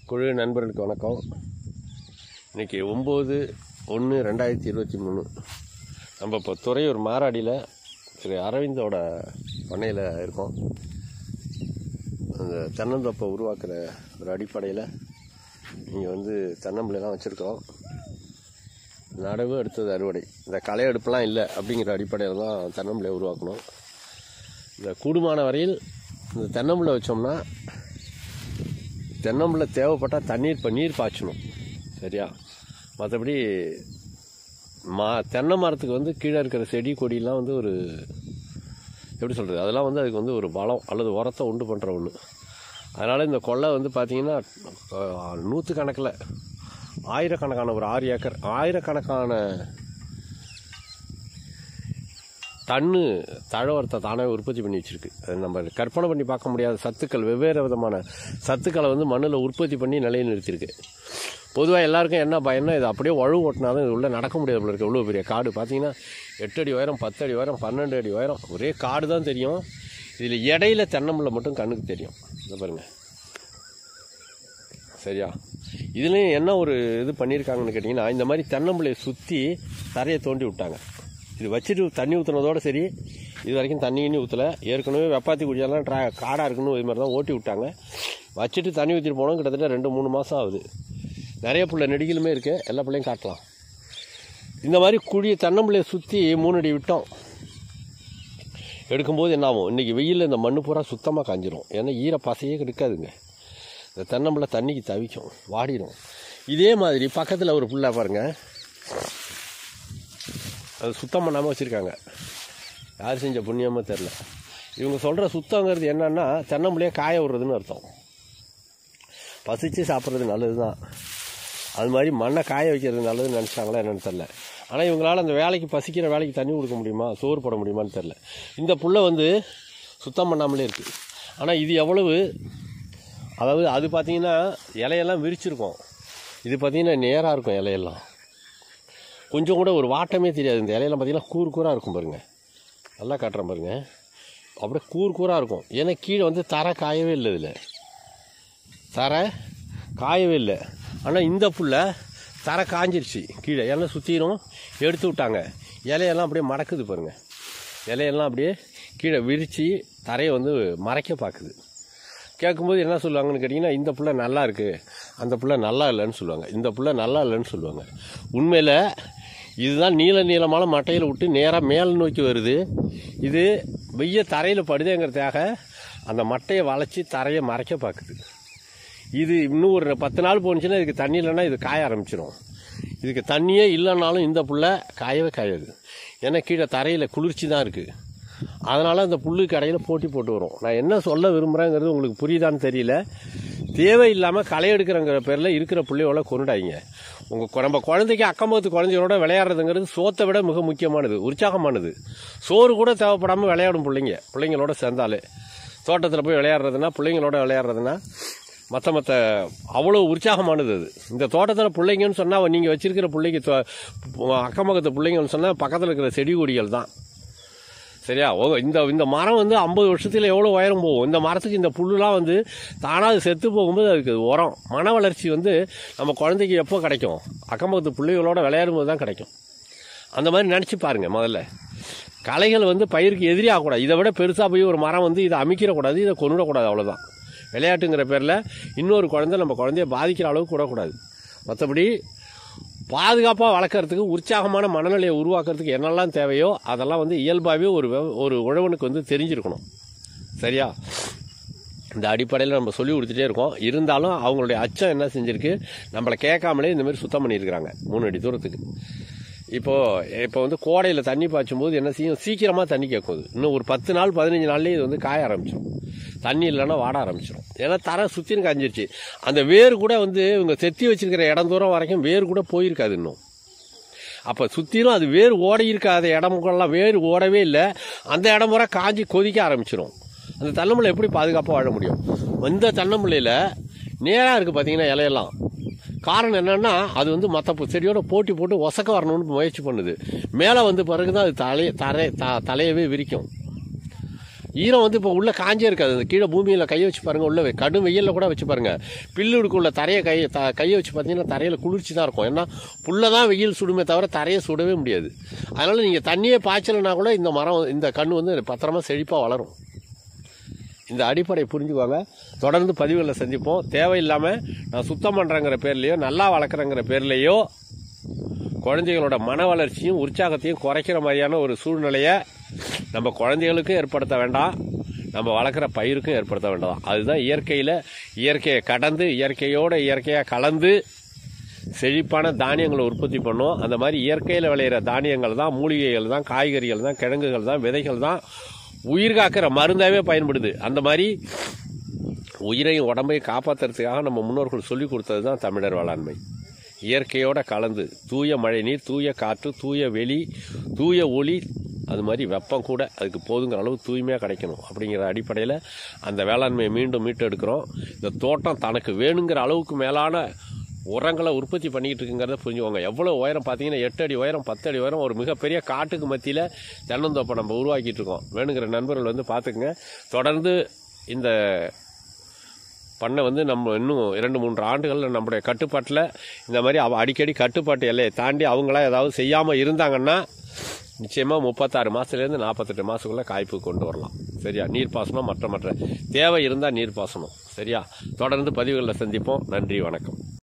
குழு நண்பர்களுக்கு வணக்கம் இன்னைக்கு ஒம்பது ஒன்று ரெண்டாயிரத்தி இருபத்தி மூணு நம்ம இப்போ துறையூர் மாராடியில் திரு அரவிந்தோட பண்ணையில் இருக்கோம் அந்த தென்னந்தோப்பை உருவாக்குற ஒரு அடிப்படையில் இங்கே வந்து தென்னம்பிள்ளைலாம் வச்சுருக்கோம் நடவு அடுத்தது அறுவடை இந்த களை அடுப்புலாம் இல்லை அப்படிங்கிற அடிப்படையில் தான் தென்னம்பிள்ளையை உருவாக்கணும் இந்த கூடுமான வரையில் இந்த தென்னம்பிள்ளை வச்சோம்னா தென்னம்பிள்ளை தேவைப்பட்டால் தண்ணீர் இப்போ நீர் பாய்ச்சணும் சரியா மற்றபடி மா தென்னை மரத்துக்கு வந்து கீழே இருக்கிற செடி கொடியெல்லாம் வந்து ஒரு எப்படி சொல்கிறது அதெல்லாம் வந்து அதுக்கு வந்து ஒரு பலம் அல்லது உரத்தை உண்டு பண்ணுற ஒன்று அதனால் இந்த கொள்ளை வந்து பார்த்திங்கன்னா நூற்று கணக்கில் ஆயிரக்கணக்கான ஒரு ஆறு ஏக்கர் ஆயிரக்கணக்கான டன்னு தழவரத்தை தானே உற்பத்தி பண்ணி வச்சிருக்கு அது நம்ம கற்பனை பண்ணி பார்க்க முடியாத சத்துக்கள் வெவ்வேறு விதமான சத்துக்களை வந்து மண்ணில் உற்பத்தி பண்ணி நிலையை நிறுத்தியிருக்கு பொதுவாக எல்லாருக்கும் என்ன பயம்னா இது அப்படியே வலு ஓட்டினாலும் இது உள்ளே நடக்க முடியாது போல இருக்கு இவ்வளோ பெரிய காடு பார்த்தீங்கன்னா எட்டு அடி உயரம் பத்து அடி உயரம் பன்னெண்டு அடி உயரம் ஒரே காடு தான் தெரியும் இதில் இடையில தென்னம்பிள்ளை மட்டும் கண்ணுக்கு தெரியும் இதை பாருங்க சரியா இதுலேயும் என்ன ஒரு இது பண்ணியிருக்காங்கன்னு கேட்டிங்கன்னா இந்த மாதிரி தென்னம்பிள்ளையை சுற்றி தரையை தோண்டி விட்டாங்க இது வச்சுட்டு தண்ணி ஊற்றுனதோட சரி இது வரைக்கும் தண்ணி கிண்ணி ஊற்றலை ஏற்கனவே வெப்பாத்தி குடியெல்லாம் ட்ரா காடாக இருக்கணும் இது மாதிரி தான் ஓட்டி விட்டாங்க வச்சுட்டு தண்ணி ஊற்றிட்டு போனோம் கிட்டத்தட்ட ரெண்டு மூணு மாதம் ஆகுது நிறைய புள்ள நெடிகளுமே இருக்குது எல்லா பிள்ளையும் காட்டலாம் இந்த மாதிரி குழி தென்னம்பிள்ளையை சுற்றி மூணு அடி விட்டோம் எடுக்கும்போது என்ன ஆகும் இன்றைக்கி வெயிலில் இந்த மண்ணு பூரா சுத்தமாக காஞ்சிரும் ஏன்னா ஈர பசையே கிடைக்காதுங்க இந்த தென்னம்பிள்ளை தண்ணிக்கு தவிக்கும் வாடிடும் இதே மாதிரி பக்கத்தில் ஒரு புள்ள பாருங்க அது சுத்தம் பண்ணாமல் வச்சுருக்காங்க யார் செஞ்ச புண்ணியமோ தெரில இவங்க சொல்கிற சுத்தங்கிறது என்னன்னா தென்னம்பிள்ளையே காய விடுறதுன்னு அர்த்தம் பசிச்சு சாப்பிட்றது நல்லது தான் அது மாதிரி மண்ணை காய வைக்கிறது நல்லதுன்னு நினச்சாங்களா என்னன்னு தெரில ஆனால் இவங்களால அந்த வேலைக்கு பசிக்கிற வேலைக்கு தண்ணி கொடுக்க முடியுமா சோறு போட முடியுமான்னு தெரில இந்த புல்லை வந்து சுத்தம் பண்ணாமலே இருக்குது ஆனால் இது எவ்வளவு அதாவது அது பார்த்தீங்கன்னா இலையெல்லாம் விரிச்சிருக்கும் இது பார்த்தீங்கன்னா நேராக இருக்கும் இலையெல்லாம் கொஞ்சம் கூட ஒரு வாட்டமே தெரியாது இந்த இலையெல்லாம் பார்த்தீங்கன்னா கூறு கூறாக இருக்கும் பாருங்க நல்லா காட்டுறேன் பாருங்க அப்படியே கூறு கூறாக இருக்கும் ஏன்னா கீழே வந்து தரை காயவே இல்லை இதில் தரை காயவே இல்லை ஆனால் இந்த புல்ல தரை காஞ்சிருச்சு கீழே எல்லாம் சுற்றிடும் எடுத்து விட்டாங்க இலையெல்லாம் அப்படியே மடக்குது பாருங்க இலையெல்லாம் அப்படியே கீழே விரித்து தரையை வந்து மறைக்க பார்க்குது கேட்கும்போது என்ன சொல்லுவாங்கன்னு கேட்டிங்கன்னா இந்த புள்ள நல்லா இருக்குது அந்த புள்ள நல்லா இல்லைன்னு சொல்லுவாங்க இந்த புள்ள நல்லா இல்லைன்னு சொல்லுவாங்க உண்மையில் இதுதான் நீல நீளமான மட்டையில் விட்டு நேராக மேல் நோக்கி வருது இது வெய்ய தரையில் படுதேங்கிறதுக்காக அந்த மட்டையை வளைச்சி தரையை மறைக்க பார்க்குது இது இன்னும் ஒரு பத்து நாள் போணுச்சுன்னா இதுக்கு தண்ணி இல்லைன்னா இது காய ஆரம்பிச்சிடும் இதுக்கு தண்ணியே இல்லைனாலும் இந்த புல்லை காயவே காயாது ஏன்னா கீழே தரையில் குளிர்ச்சி தான் இருக்குது அதனால் அந்த புல்லுக்கு இடையில போட்டி போட்டு வரும் நான் என்ன சொல்ல விரும்புகிறேங்கிறது உங்களுக்கு புரியுதான்னு தெரியல தேவையில்லாமல் களை எடுக்கிறங்கிற பேரில் இருக்கிற பிள்ளையோட கொண்டுடாங்க உங்கள் நம்ம குழந்தைக்கு அக்கம்பக்கத்து குழந்தையோட விளையாடுறதுங்கிறது சோத்தை விட மிக முக்கியமானது உற்சாகமானது சோறு கூட தேவைப்படாமல் விளையாடும் பிள்ளைங்க பிள்ளைங்களோட சேர்ந்தாலே தோட்டத்தில் போய் விளையாடுறதுனா பிள்ளைங்களோட விளையாடுறதுனா மற்ற மற்ற அவ்வளோ உற்சாகமானது அது இந்த தோட்டத்தில் பிள்ளைங்கன்னு சொன்னால் நீங்கள் வச்சிருக்கிற பிள்ளைக்கு அக்கம் பக்கத்து பிள்ளைங்கன்னு சொன்னால் பக்கத்தில் இருக்கிற செடி கொடிகள் தான் சரியா ஓ இந்த இந்த மரம் வந்து ஐம்பது வருஷத்தில் எவ்வளோ உயரம் போகும் இந்த மரத்துக்கு இந்த புல்லுலாம் வந்து தானாக அது செத்து போகும்போது அதுக்கு உரம் மன வளர்ச்சி வந்து நம்ம குழந்தைக்கு எப்போ கிடைக்கும் அக்கம் பக்கத்து பிள்ளைகளோட விளையாடும்போது தான் கிடைக்கும் அந்த மாதிரி நினச்சி பாருங்க முதல்ல களைகள் வந்து பயிருக்கு எதிரி ஆகக்கூடாது இதை விட பெருசாக போய் ஒரு மரம் வந்து இதை அமைக்கிறக்கூடாது இதை கொண்டுடக்கூடாது அவ்வளோதான் விளையாட்டுங்கிற பேரில் இன்னொரு குழந்தை நம்ம குழந்தைய பாதிக்கிற அளவுக்கு கூடக்கூடாது மற்றபடி பாதுகாப்பாக வளர்க்குறதுக்கு உற்சாகமான மனநிலையை உருவாக்குறதுக்கு என்னெல்லாம் தேவையோ அதெல்லாம் வந்து இயல்பாகவே ஒரு ஒரு உழவனுக்கு வந்து தெரிஞ்சிருக்கணும் சரியா இந்த அடிப்படையில் நம்ம சொல்லி கொடுத்துட்டே இருக்கோம் இருந்தாலும் அவங்களுடைய அச்சம் என்ன செஞ்சிருக்கு நம்மளை கேட்காமலே இந்த மாதிரி சுத்தம் பண்ணியிருக்கிறாங்க மூணு அடி தூரத்துக்கு இப்போது இப்போ வந்து கோடையில் தண்ணி பாய்ச்சும் போது என்ன செய்யும் சீக்கிரமாக தண்ணி கேட்கும் இது. இன்னும் ஒரு பத்து நாள் பதினஞ்சு நாள்லேயே இது வந்து காய ஆரம்பிச்சிடும் தண்ணி இல்லைன்னா வாட ஆரம்பிச்சிடும் ஏன்னா தர சுற்றின்னு காஞ்சிருச்சு அந்த வேர் கூட வந்து இவங்க செத்தி வச்சிருக்கிற இடம் தூரம் வரைக்கும் வேர் கூட போயிருக்காது இன்னும் அப்போ சுற்றிலும் அது வேர் ஓடி இருக்காத இடமுக்கெல்லாம் வேர் ஓடவே இல்லை அந்த இடம் பூரா காஞ்சி கொதிக்க ஆரம்பிச்சிடும் அந்த தென்னம்பிள்ளை எப்படி பாதுகாப்பாக வாழ முடியும் இந்த தென்னம்பிள்ளையில் நேராக இருக்குது பார்த்தீங்கன்னா இலையெல்லாம் காரணம் என்னன்னா அது வந்து மற்ற செடியோட போட்டி போட்டு ஒசக்க வரணும்னு முயற்சி பண்ணுது மேலே வந்து பிறகு தான் அது தலை தரை த தலையவே விரிக்கும் ஈரம் வந்து இப்போ உள்ள காஞ்சே இருக்காது அந்த கீழே பூமியில் கையை வச்சு பாருங்க உள்ள வை- கடும் வெயிலில் கூட வச்சு பாருங்க பில்லுக்குள்ள தரையை கையை த கையை வச்சு பார்த்தீங்கன்னா தரையில் குளிர்ச்சி தான் இருக்கும் ஏன்னா புல்ல தான் வெயில் சுடுமே தவிர தரையை சுடவே முடியாது அதனால நீங்கள் தண்ணியே பாய்ச்சலைனா கூட இந்த மரம் இந்த கன்று வந்து பத்திரமா செழிப்பாக வளரும் இந்த அடிப்படை புரிஞ்சுக்குவாங்க தொடர்ந்து பதிவுகளில் சந்திப்போம் தேவையில்லாமல் நான் சுத்தம் பண்ணுறேங்கிற பேர்லையோ நல்லா வளர்க்குறேங்கிற பேர்லையோ குழந்தைகளோட மன வளர்ச்சியும் உற்சாகத்தையும் குறைக்கிற மாதிரியான ஒரு சூழ்நிலையை நம்ம குழந்தைகளுக்கும் ஏற்படுத்த வேண்டாம் நம்ம வளர்க்குற பயிருக்கும் ஏற்படுத்த வேண்டாம் அதுதான் இயற்கையில் இயற்கையை கடந்து இயற்கையோட இயற்கையாக கலந்து செழிப்பான தானியங்களை உற்பத்தி பண்ணும் அந்த மாதிரி இயற்கையில் விளையிற தானியங்கள் தான் மூலிகைகள் தான் காய்கறிகள் தான் கிழங்குகள் தான் விதைகள் தான் உயிர் காக்கிற மருந்தாவே பயன்படுது அந்த மாதிரி உயிரையும் உடம்பையும் காப்பாற்றுறதுக்காக நம்ம முன்னோர்கள் சொல்லி கொடுத்தது தான் தமிழர் வேளாண்மை இயற்கையோட கலந்து தூய மழைநீர் தூய காற்று தூய வெளி தூய ஒளி அது மாதிரி வெப்பம் கூட அதுக்கு போதுங்கிற அளவு தூய்மையாக கிடைக்கணும் அப்படிங்கிற அடிப்படையில் அந்த வேளாண்மையை மீண்டும் மீட்டெடுக்கிறோம் இந்த தோட்டம் தனக்கு வேணுங்கிற அளவுக்கு மேலான உரங்களை உற்பத்தி பண்ணிக்கிட்டு இருக்குங்கிறத புரிஞ்சுக்கோங்க எவ்வளோ உயரம் பார்த்தீங்கன்னா எட்டு அடி உயரம் பத்து அடி உயரம் ஒரு மிகப்பெரிய காட்டுக்கு மத்தியில் தென்னந்தோப்பை நம்ம உருவாக்கிட்டு இருக்கோம் வேணுங்கிற நண்பர்கள் வந்து பார்த்துக்குங்க தொடர்ந்து இந்த பண்ணை வந்து நம்ம இன்னும் இரண்டு மூன்று ஆண்டுகளில் நம்முடைய கட்டுப்பாட்டில் இந்த மாதிரி அவ அடிக்கடி கட்டுப்பாட்டு எல்லையை தாண்டி அவங்களா ஏதாவது செய்யாமல் இருந்தாங்கன்னா நிச்சயமாக முப்பத்தாறு மாதத்துலேருந்து நாற்பத்தெட்டு மாதத்துக்குள்ளே காய்ப்பு கொண்டு வரலாம் சரியா நீர்ப்பாசனம் மற்ற மற்ற தேவை இருந்தால் நீர்ப்பாசனம் சரியா தொடர்ந்து பதிவுகளில் சந்திப்போம் நன்றி வணக்கம்